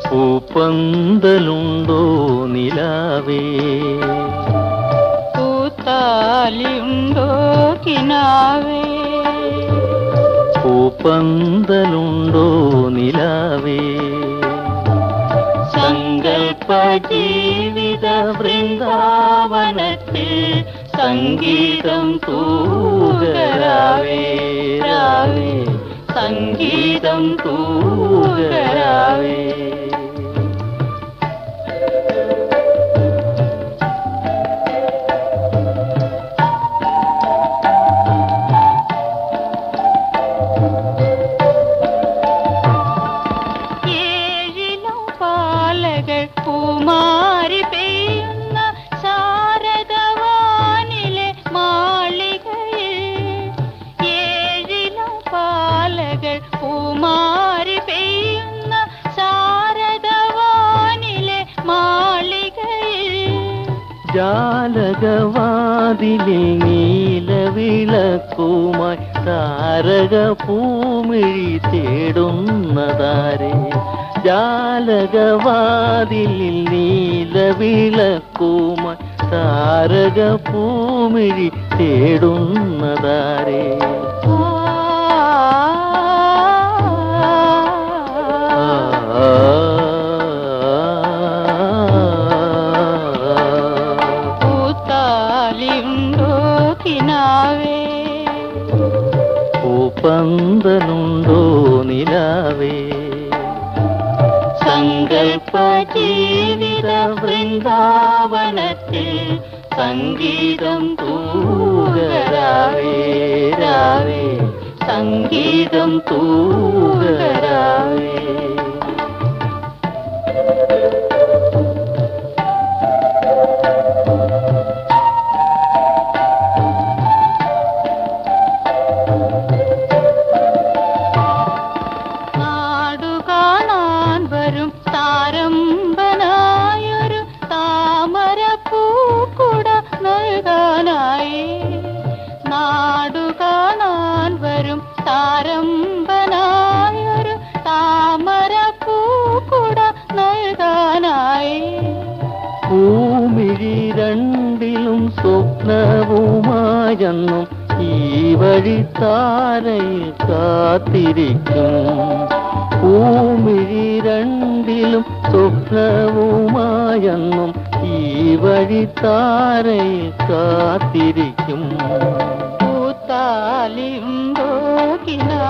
പൂപ്പന്തലുണ്ടോ നിലാവേ പൂത്താലിയുണ്ടോ കിനാവേ പൂപ്പന്തലുണ്ടോ നിലാവേ സങ്കൽപ്പ ജീവിത വൃന്ദാവനത്തിൽ സംഗീതം തൂകരാവേ രാവേ സംഗീതം തൂകരാവേ ഏഴിലും പാലകൾ പൂമാരി പെയ്യുന്ന ശാരദവാനിലെ മാളികയിൽ ഏഴിലും പാലകൾ പൂമാരി പെയ്യുന്ന ശാരദവാനിലെ മാളികയിൽ ജാലകവാതിലിൽ നീലവിളക്കുമായി താരക പൂമിഴി തേടുന്നതാരെ ജാലകവാതിലിൽ നീലവിളക്കുമായി താരക പൂമിഴി തേടുന്നതാരെ പൂത്താലിയുണ്ടോ കിനാവേ പൂപ്പന്തലുണ്ടോ നിലാവേ സങ്കൽപ്പ ജീവിത വൃന്ദാവനത്തിൽ സംഗീതം തൂകരാവേ രാവേ സംഗീതം തൂകരാവേ നാടു കാണാൻ വരും താരമ്പനായൊരു താമര പൂക്കുട നൽകാനായി നാടു കാണാൻ വരും താരമ്പനായൊരു താമര പൂക്കുട നൽകാനായി ഭൂമിഴി രണ്ടിലും സ്വപ്നവുമായെന്നും ഈ വഴി താരയിൽ കാത്തിരിക്കും ഭൂമിഴി രണ്ടിലും സ്വപ്നവുമായെന്നും ഈ വഴി താരയിൽ കാത്തിരിക്കും പൂത്താലിയുണ്ടോ കിനാ